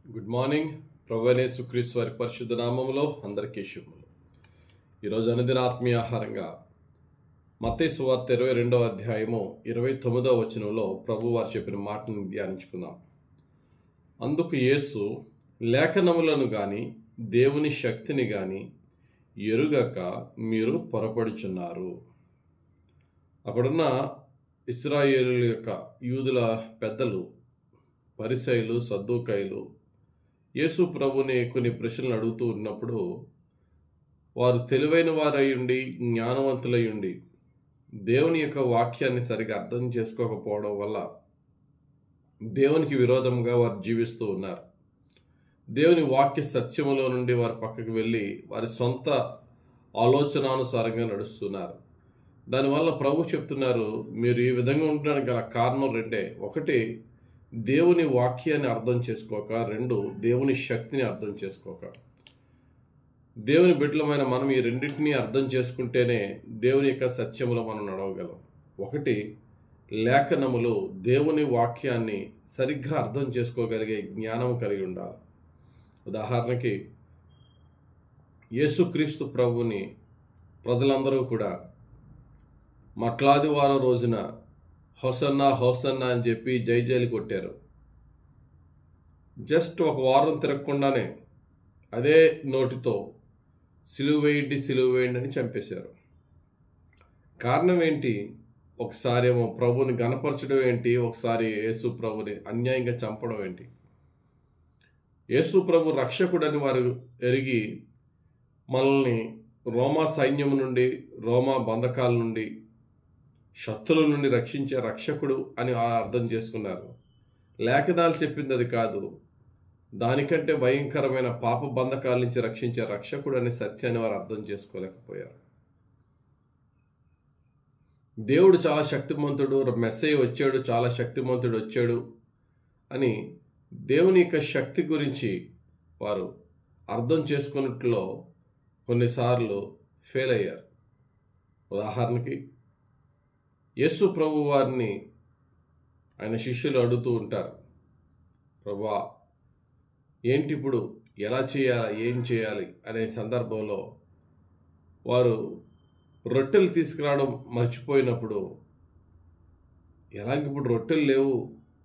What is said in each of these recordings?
good morning ప్రభువనే సుక్రీస్ వారి పరిశుద్ధ నామములో అందరికీ శుభములు ఈరోజు అనుదిన ఆత్మీయ ఆహారంగా మత్తయి సువార్త ఇరవై రెండవ అధ్యాయము ఇరవై తొమ్మిదవ వచనంలో ప్రభు వారు చెప్పిన మాటను ధ్యానించుకుందాం అందుకు యేసు లేఖనములను గాని దేవుని శక్తిని గాని ఎరుగక మీరు పొరపడుచున్నారు అక్కడున్న ఇస్రాయేలుల యొక్క యూదుల పెద్దలు పరిసయులు సద్దుకాయలు యేసు ప్రభుని కొన్ని ప్రశ్నలు అడుగుతూ ఉన్నప్పుడు వారు తెలివైన వారై ఉండి జ్ఞానవంతులై ఉండి దేవుని యొక్క వాక్యాన్ని సరిగా అర్థం చేసుకోకపోవడం వల్ల దేవునికి విరోధంగా వారు జీవిస్తూ ఉన్నారు దేవుని వాక్య సత్యములో నుండి వారు పక్కకు వెళ్ళి వారి సొంత ఆలోచనానుసారంగా నడుస్తున్నారు దానివల్ల ప్రభు చెప్తున్నారు మీరు ఈ విధంగా ఉండడానికి గల కారణం రెండే ఒకటి దేవుని వాక్యాన్ని అర్థం చేసుకోక రెండు దేవుని శక్తిని అర్థం చేసుకోక దేవుని బిడ్డలమైన మనం ఈ రెండింటినీ అర్థం చేసుకుంటేనే దేవుని యొక్క సత్యములో మనం నడవగలం ఒకటి లేఖనములు దేవుని వాక్యాన్ని సరిగ్గా అర్థం చేసుకోగలిగే జ్ఞానం కలిగి ఉండాలి ఉదాహరణకి యేసుక్రీస్తు ప్రభుని ప్రజలందరూ కూడా మట్లాదివారం రోజున హొసన్నా హొసన్నా అని చెప్పి జై జైలు కొట్టారు జస్ట్ ఒక వారం తిరగకుండానే అదే నోటితో సిలువ వేయండి సిలువ వేయండి అని చంపేశారు కారణం ఏంటి ఒకసారి ఏమో ప్రభుని గనపరచడం ఏంటి ఒకసారి యేసు ప్రభుని అన్యాయంగా చంపడం ఏంటి యేసు ప్రభు రక్షకుడని వారు ఎరిగి మనల్ని రోమా సైన్యం నుండి రోమా బంధకాల నుండి శత్రువుల నుండి రక్షించే రక్షకుడు అని అర్థం చేసుకున్నారు లేఖనాలు చెప్పింది అది కాదు దానికంటే భయంకరమైన పాప బంధకాల నుంచి రక్షించే రక్షకుడు అనే సత్యాన్ని వారు అర్థం చేసుకోలేకపోయారు దేవుడు చాలా శక్తిమంతుడు మెస్సయ్య వచ్చాడు చాలా శక్తిమంతుడు వచ్చాడు అని దేవుని యొక్క శక్తి గురించి వారు అర్థం చేసుకున్నట్లో కొన్నిసార్లు ఫెయిల్ అయ్యారు ఉదాహరణకి యేసు ప్రభు వారిని ఆయన శిష్యులు అడుగుతూ ఉంటారు ప్రభా ఏంటి ఇప్పుడు ఎలా చేయాలి ఏం చేయాలి అనే సందర్భంలో వారు రొట్టెలు తీసుకురావడం మర్చిపోయినప్పుడు ఎలాగ ఇప్పుడు రొట్టెలు లేవు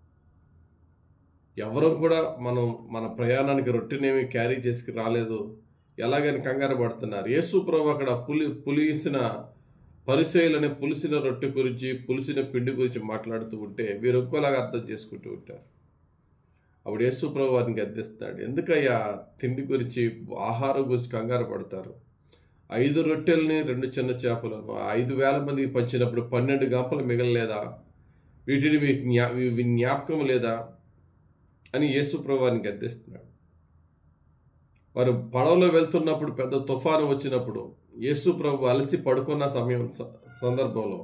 ఎవరం కూడా మనం మన ప్రయాణానికి రొట్టెనేమి క్యారీ చేసి రాలేదు ఎలాగని కంగారు పడుతున్నారు యేసు ప్రభు అక్కడ పులి పులిసిన పరిచయలనే పులిసిన రొట్టె గురించి పులిసిన పిండి గురించి మాట్లాడుతూ ఉంటే వీరు ఒక్కోలాగా అర్థం చేసుకుంటూ ఉంటారు అప్పుడు యేసు ప్రభు వారిని గద్దిస్తాడు ఎందుకయ్యా తిండి గురించి ఆహారం గురించి కంగారు పడతారు ఐదు రొట్టెల్ని రెండు చిన్న చేపలను ఐదు వేల మందికి పంచినప్పుడు పన్నెండు గంపలు మిగలలేదా వీటిని మీకు జ్ఞా జ్ఞాపకం లేదా అని యేసు ప్రభు వారిని గద్దిస్తున్నాడు వారు పడవలో వెళ్తున్నప్పుడు పెద్ద తుఫాను వచ్చినప్పుడు యేసు ప్రభు అలసి పడుకున్న సమయం సందర్భంలో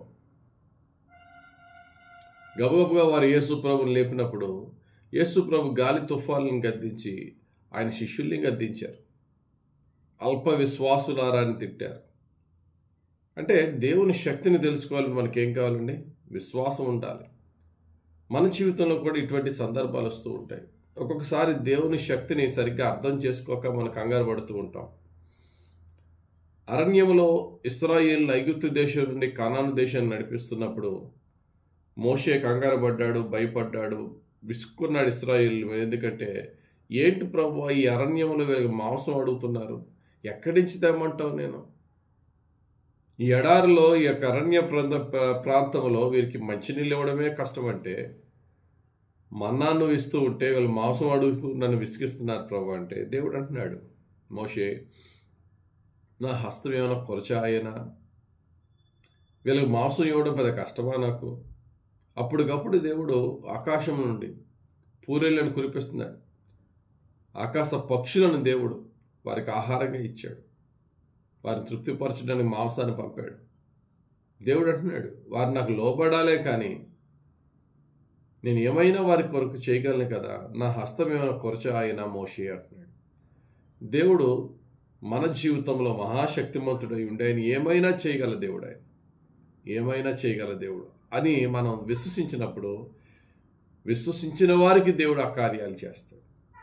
గబగబగా వారు యేసు ప్రభుని లేపినప్పుడు యేసు ప్రభు గాలి తుఫాలను గద్దించి ఆయన శిష్యుల్ని గద్దించారు అల్ప విశ్వాసులారాన్ని తిట్టారు అంటే దేవుని శక్తిని తెలుసుకోవాలని మనకి ఏం కావాలండి విశ్వాసం ఉండాలి మన జీవితంలో కూడా ఇటువంటి సందర్భాలు వస్తూ ఉంటాయి ఒక్కొక్కసారి దేవుని శక్తిని సరిగ్గా అర్థం చేసుకోక మనం కంగారు పడుతూ ఉంటాం అరణ్యంలో ఇస్రాయేల్ ఐగుప్తు దేశం నుండి కనాను దేశాన్ని నడిపిస్తున్నప్పుడు మోషే కంగారు పడ్డాడు భయపడ్డాడు విసుక్కున్నాడు ఇస్రాయిల్ ఎందుకంటే ఏంటి ప్రభు ఈ అరణ్యంలో మాంసం అడుగుతున్నారు ఎక్కడి నుంచి తెమ్మంటావు నేను ఈ ఎడారిలో ఈ యొక్క అరణ్య ప్రాంత ప్రాంతంలో వీరికి మంచినీళ్ళు ఇవ్వడమే కష్టం అంటే మన్నాను ఇస్తూ ఉంటే వీళ్ళు మాంసం అడుగుతూ నన్ను విసిగిస్తున్నారు ప్రభు అంటే దేవుడు అంటున్నాడు మోషే నా హస్తం ఏమైనా కొరచ ఆయన వీళ్ళకి మాంసం ఇవ్వడం పెద్ద కష్టమా నాకు అప్పటికప్పుడు దేవుడు ఆకాశం నుండి పూరేళ్ళను కురిపిస్తున్నాడు ఆకాశ పక్షులను దేవుడు వారికి ఆహారంగా ఇచ్చాడు వారిని తృప్తిపరచడానికి మాంసాన్ని పంపాడు దేవుడు అంటున్నాడు వారు నాకు లోబడాలే కానీ నేను ఏమైనా వారి కొరకు చేయగలను కదా నా హస్తం ఏమైనా కొరచ ఆయన మోషి అంటున్నాడు దేవుడు మన జీవితంలో మహాశక్తిమంతుడై ఉండే ఆయన ఏమైనా చేయగల దేవుడు ఆయన ఏమైనా చేయగల దేవుడు అని మనం విశ్వసించినప్పుడు విశ్వసించిన వారికి దేవుడు ఆ కార్యాలు చేస్తాడు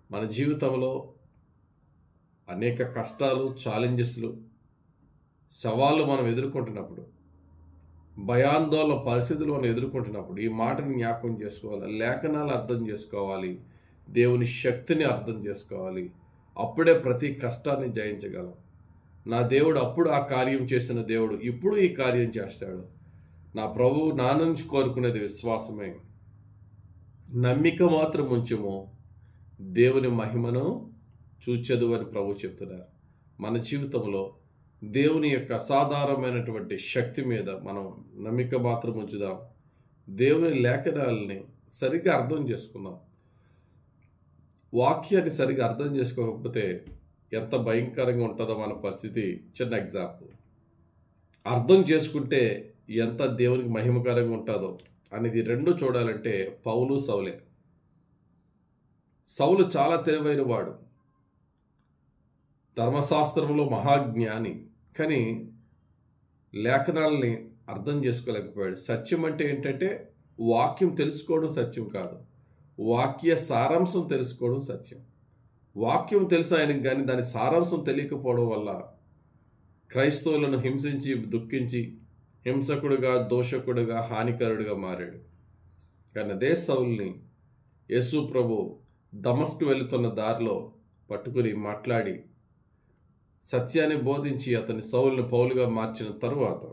మన జీవితంలో అనేక కష్టాలు ఛాలెంజెస్లు సవాళ్ళు మనం ఎదుర్కొంటున్నప్పుడు భయాందోళన పరిస్థితులు మనం ఎదుర్కొంటున్నప్పుడు ఈ మాటని జ్ఞాపకం చేసుకోవాలి లేఖనాలు అర్థం చేసుకోవాలి దేవుని శక్తిని అర్థం చేసుకోవాలి అప్పుడే ప్రతి కష్టాన్ని జయించగలం నా దేవుడు అప్పుడు ఆ కార్యం చేసిన దేవుడు ఇప్పుడు ఈ కార్యం చేస్తాడు నా ప్రభువు నా నుంచి కోరుకునేది విశ్వాసమే నమ్మిక మాత్రం ఉంచుము దేవుని మహిమను చూచెదు అని ప్రభు చెప్తున్నారు మన జీవితంలో దేవుని యొక్క అసాధారణమైనటువంటి శక్తి మీద మనం నమ్మిక మాత్రం ఉంచుదాం దేవుని లేఖనాలని సరిగ్గా అర్థం చేసుకుందాం వాక్యాన్ని సరిగ్గా అర్థం చేసుకోకపోతే ఎంత భయంకరంగా ఉంటుందో మన పరిస్థితి చిన్న ఎగ్జాంపుల్ అర్థం చేసుకుంటే ఎంత దేవునికి మహిమకరంగా ఉంటుందో అనేది రెండు చూడాలంటే పౌలు సౌలే సౌలు చాలా తెలివైన వాడు ధర్మశాస్త్రంలో మహాజ్ఞాని కానీ లేఖనాలని అర్థం చేసుకోలేకపోయాడు సత్యం అంటే ఏంటంటే వాక్యం తెలుసుకోవడం సత్యం కాదు వాక్య సారాంశం తెలుసుకోవడం సత్యం వాక్యం తెలుసు ఆయనకు కానీ దాని సారాంశం తెలియకపోవడం వల్ల క్రైస్తవులను హింసించి దుఃఖించి హింసకుడుగా దోషకుడుగా హానికరుడుగా మారాడు కానీ అదే సౌల్ని యేసు ప్రభు దమస్కు వెళుతున్న దారిలో పట్టుకుని మాట్లాడి సత్యాన్ని బోధించి అతని సౌలుని పౌలుగా మార్చిన తరువాత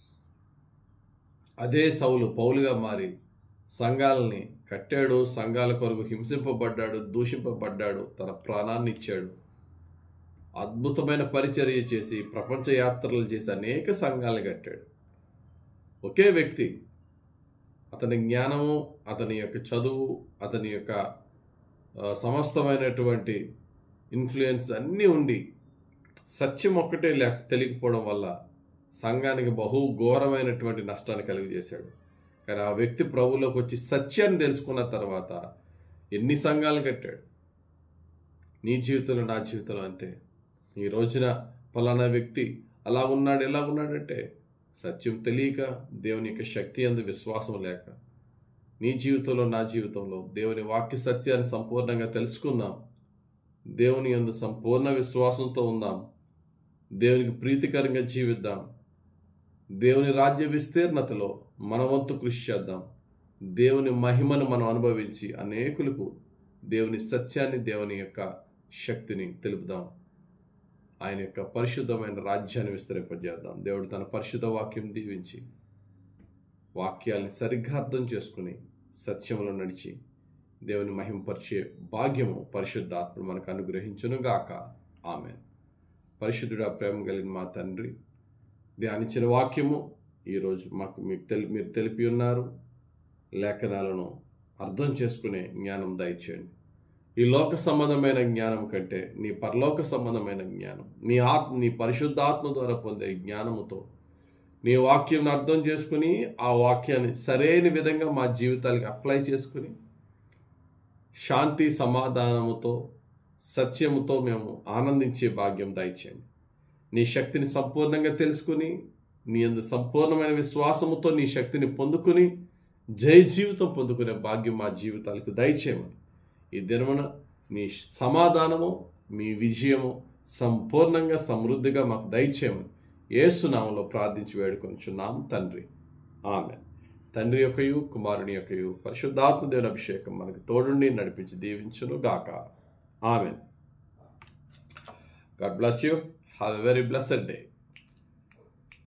అదే సౌలు పౌలుగా మారి సంఘాలని కట్టాడు సంఘాల కొరకు హింసింపబడ్డాడు దూషింపబడ్డాడు తన ప్రాణాన్ని ఇచ్చాడు అద్భుతమైన పరిచర్య చేసి ప్రపంచ యాత్రలు చేసి అనేక సంఘాలను కట్టాడు ఒకే వ్యక్తి అతని జ్ఞానము అతని యొక్క చదువు అతని యొక్క ఆ, సమస్తమైనటువంటి ఇన్ఫ్లుయెన్స్ అన్నీ ఉండి సత్యం ఒక్కటే లేక తెలియకపోవడం వల్ల సంఘానికి బహు ఘోరమైనటువంటి నష్టాన్ని కలుగజేశాడు కానీ ఆ వ్యక్తి ప్రభువులోకి వచ్చి సత్యాన్ని తెలుసుకున్న తర్వాత ఎన్ని సంఘాలను కట్టాడు నీ జీవితంలో నా జీవితంలో అంతే ఈ రోజున ఫలానా వ్యక్తి అలా ఉన్నాడు ఎలా ఉన్నాడంటే సత్యం తెలియక దేవుని యొక్క శక్తి అందు విశ్వాసం లేక నీ జీవితంలో నా జీవితంలో దేవుని వాక్య సత్యాన్ని సంపూర్ణంగా తెలుసుకుందాం దేవుని యందు సంపూర్ణ విశ్వాసంతో ఉందాం దేవునికి ప్రీతికరంగా జీవిద్దాం దేవుని రాజ్య విస్తీర్ణతలో మన వంతు కృషి చేద్దాం దేవుని మహిమను మనం అనుభవించి అనేకులకు దేవుని సత్యాన్ని దేవుని యొక్క శక్తిని తెలుపుదాం ఆయన యొక్క పరిశుద్ధమైన రాజ్యాన్ని విస్తరింపజేద్దాం దేవుడు తన పరిశుద్ధ వాక్యం దీవించి వాక్యాల్ని సరిగ్గా అర్థం చేసుకుని సత్యంలో నడిచి దేవుని మహింపరిచే భాగ్యము పరిశుద్ధాత్మ మనకు అనుగ్రహించును గాక ఆమె పరిశుద్ధుడా ప్రేమ కలిగిన మా తండ్రి ధ్యానించిన వాక్యము ఈరోజు మాకు మీకు తెలి మీరు తెలిపి ఉన్నారు లేఖనాలను అర్థం చేసుకునే జ్ఞానం దయచేయండి ఈ లోక సంబంధమైన జ్ఞానం కంటే నీ పరలోక సంబంధమైన జ్ఞానం నీ ఆత్మ నీ పరిశుద్ధాత్మ ద్వారా పొందే జ్ఞానముతో నీ వాక్యం అర్థం చేసుకుని ఆ వాక్యాన్ని సరైన విధంగా మా జీవితాలకి అప్లై చేసుకుని శాంతి సమాధానముతో సత్యముతో మేము ఆనందించే భాగ్యం దయచేయండి నీ శక్తిని సంపూర్ణంగా తెలుసుకుని నీ అందు సంపూర్ణమైన విశ్వాసముతో నీ శక్తిని పొందుకుని జయ జీవితం పొందుకునే భాగ్యం మా జీవితాలకు దయచేయమని ఈ దినమున నీ సమాధానము మీ విజయము సంపూర్ణంగా సమృద్ధిగా మాకు దయచేయమని ఏసునామంలో ప్రార్థించి వేడుకొంచున్నాం తండ్రి ఆమె తండ్రి యొక్కయు కుమారుని యొక్కయు పరిశుద్ధాత్మ దేవుని అభిషేకం మనకు తోడుండి నడిపించి దీవించును గాక ఆమె god bless you have a very blessed day